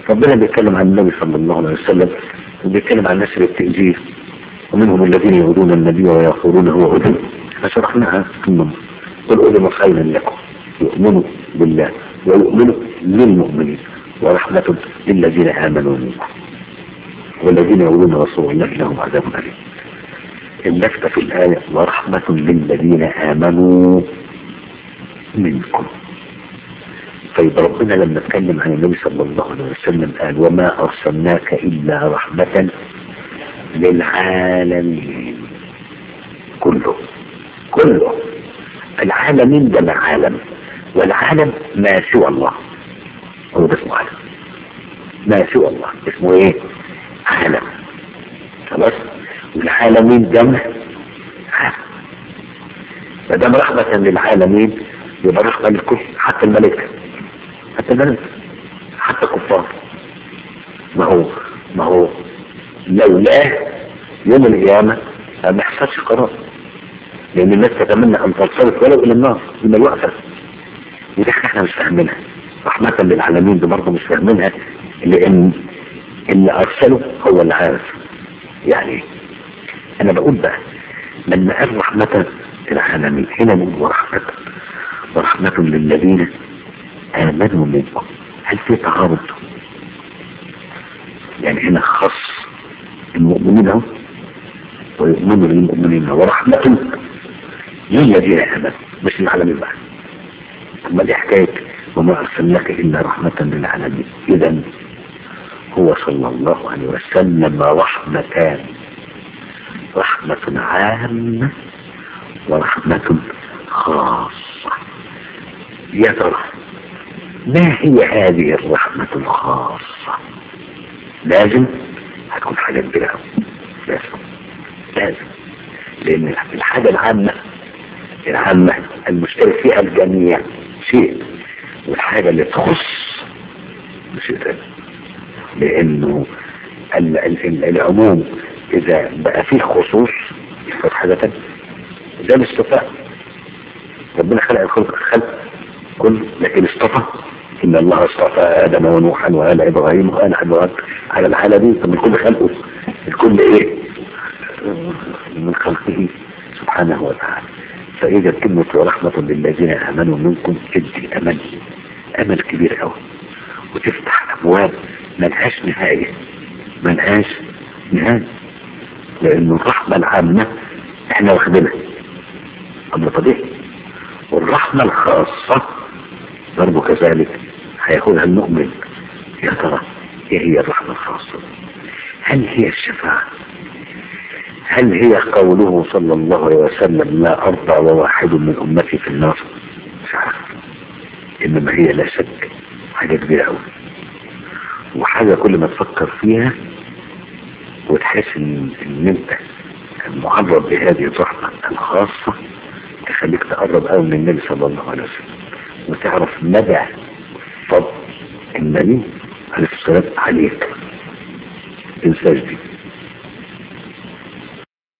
ربنا بيتكلم عن النبي صلى الله عليه وسلم وبيتكلم عن نشر التأجير ومنهم الذين يؤذون النبي ويغفرون هو أذن فشرحناها ثم قل أذن خيرا لكم يؤمنوا بالله ويؤمنوا للمؤمنين ورحمة للذين آمنوا منكم والذين يؤذون رسول الله لهم عذاب أليم اللفتة في الآية ورحمة للذين آمنوا منكم طيب ربنا لما اتكلم عن النبي صلى الله عليه وسلم قال وما أرسلناك إلا رحمة للعالمين كله كله العالمين ده عالم والعالم ما سوى الله هو ده اسمه عالم ما سوى الله اسمه ايه عالم خلاص والعالمين جمع عالم ما دام رحمة للعالمين يبقى رحمة للكل حتى الملائكة حتى الملائكة حتى الكفار ما هو ما هو لولاه يوم القيامة ما يحصلش قرار لأن الناس تتمنى أن تنصرف ولو إلى النار لما يؤثر ودي احنا مش فاهمينها رحمة للعالمين دي برضه مش فاهمينها لأن اللي أرسله هو اللي عارف يعني أنا بقول بقى لما قال رحمة العالمين هنا من ورحمة ورحمة للذين آمنوا منكم هل في تعارض يعني هنا خص المؤمنين اهو ويؤمنوا للمؤمنين ورحمة للذين آمنوا مش العالمين بقى ما دي حكاية وما أرسلناك إلا رحمة للعالمين إذا هو صلى الله عليه وسلم رحمتان رحمة عامة ورحمة خاصة يا ترى ما هي هذه الرحمة الخاصة لازم هتكون حاجة كبيرة أوي. لازم لازم لأن الحاجة العامة العامة المشترك فيها الجميع شيء والحاجة اللي تخص شيء تاني لأنه ال ال ال العموم إذا بقى فيه خصوص يبقى حاجة تانية زي الاصطفاء ربنا خلق الخلق خلق كل لكن اصطفى إن الله اصطفى آدم ونوحا وآل إبراهيم وآل عمران على العالمين فمن كل خلقه الكل إيه من خلقه سبحانه وتعالى فإذا كلمة ورحمة للذين آمنوا منكم تدي أمل أمل كبير قوي وتفتح أبواب ملهاش نهاية ملهاش نهاية لأن الرحمة العامة احنا واخدينها أمر طبيعي والرحمة الخاصة برضو كذلك هياخدها المؤمن يا ترى ايه هي الرحمة الخاصة هل هي الشفاعة هل هي قوله صلى الله عليه وسلم لا أرضى وواحد من أمتي في النار مش عارف إنما هي لا شك حاجة كبيرة أوي وحاجة كل ما تفكر فيها وتحس إن, إن أنت معرض بهذه الرحمة الخاصة تخليك تقرب قوي من النبي صلى الله عليه وسلم وتعرف مدى فضل النبي عليه الصلاة عليك تنساش دي